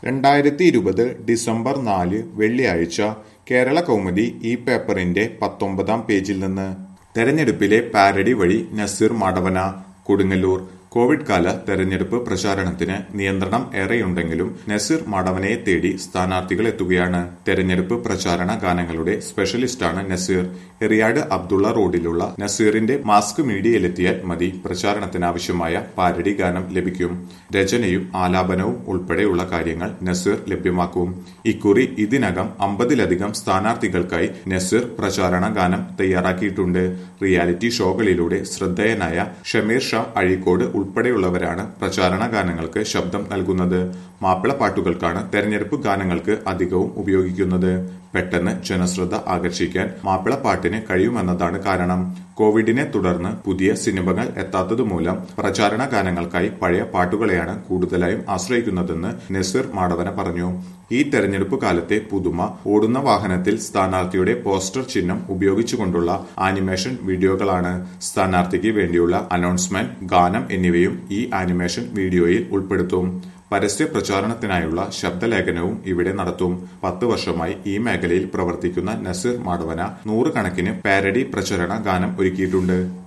രണ്ടായിരത്തി ഇരുപത് ഡിസംബർ നാല് വെള്ളിയാഴ്ച കേരള കൗമുദി ഈ പേപ്പറിന്റെ പത്തൊമ്പതാം പേജിൽ നിന്ന് തെരഞ്ഞെടുപ്പിലെ പാരഡി വഴി നസീർ മാടവന കൊടുങ്ങല്ലൂർ കോവിഡ് കാല തെരഞ്ഞെടുപ്പ് പ്രചാരണത്തിന് നിയന്ത്രണം ഏറെയുണ്ടെങ്കിലും നസീർ മാടവനയെ തേടി സ്ഥാനാർത്ഥികൾ എത്തുകയാണ് തെരഞ്ഞെടുപ്പ് പ്രചാരണ ഗാനങ്ങളുടെ സ്പെഷ്യലിസ്റ്റാണ് നസീർ എറിയാട് അബ്ദുള്ള റോഡിലുള്ള നസീറിന്റെ മാസ്ക് മീഡിയയിലെത്തിയാൽ മതി പ്രചാരണത്തിനാവശ്യമായ പാരഡി ഗാനം ലഭിക്കും രചനയും ആലാപനവും ഉൾപ്പെടെയുള്ള കാര്യങ്ങൾ നസീർ ലഭ്യമാക്കും ഇക്കുറി ഇതിനകം അമ്പതിലധികം സ്ഥാനാർത്ഥികൾക്കായി നസീർ പ്രചാരണ ഗാനം തയ്യാറാക്കിയിട്ടുണ്ട് റിയാലിറ്റി ഷോകളിലൂടെ ശ്രദ്ധേയനായ ഷമീർ ഷാ അഴീക്കോട് ഉൾപ്പെടെയുള്ളവരാണ് പ്രചാരണ ഗാനങ്ങൾക്ക് ശബ്ദം നൽകുന്നത് മാപ്പിള പാട്ടുകൾക്കാണ് തെരഞ്ഞെടുപ്പ് ഗാനങ്ങൾക്ക് അധികവും ഉപയോഗിക്കുന്നത് പെട്ടെന്ന് ജനശ്രദ്ധ ആകർഷിക്കാൻ മാപ്പിള പാട്ടിന് കഴിയുമെന്നതാണ് കാരണം കോവിഡിനെ തുടർന്ന് പുതിയ സിനിമകൾ എത്താത്തതുമൂലം പ്രചാരണ ഗാനങ്ങൾക്കായി പഴയ പാട്ടുകളെയാണ് കൂടുതലായും ആശ്രയിക്കുന്നതെന്ന് നസീർ മാടവന പറഞ്ഞു ഈ തെരഞ്ഞെടുപ്പ് കാലത്തെ പുതുമ ഓടുന്ന വാഹനത്തിൽ സ്ഥാനാർത്ഥിയുടെ പോസ്റ്റർ ചിഹ്നം ഉപയോഗിച്ചുകൊണ്ടുള്ള ആനിമേഷൻ വീഡിയോകളാണ് സ്ഥാനാർത്ഥിക്ക് വേണ്ടിയുള്ള അനൗൺസ്മെന്റ് ഗാനം എന്നിവയും ഈ ആനിമേഷൻ വീഡിയോയിൽ ഉൾപ്പെടുത്തും പരസ്യ പ്രചാരണത്തിനായുള്ള ശബ്ദലേഖനവും ഇവിടെ നടത്തും പത്ത് വർഷമായി ഈ മേഖലയിൽ പ്രവർത്തിക്കുന്ന നസീർ മാടവന നൂറുകണക്കിന് പാരഡി പ്രചരണ ഗാനം ഒരുക്കിയിട്ടുണ്ട്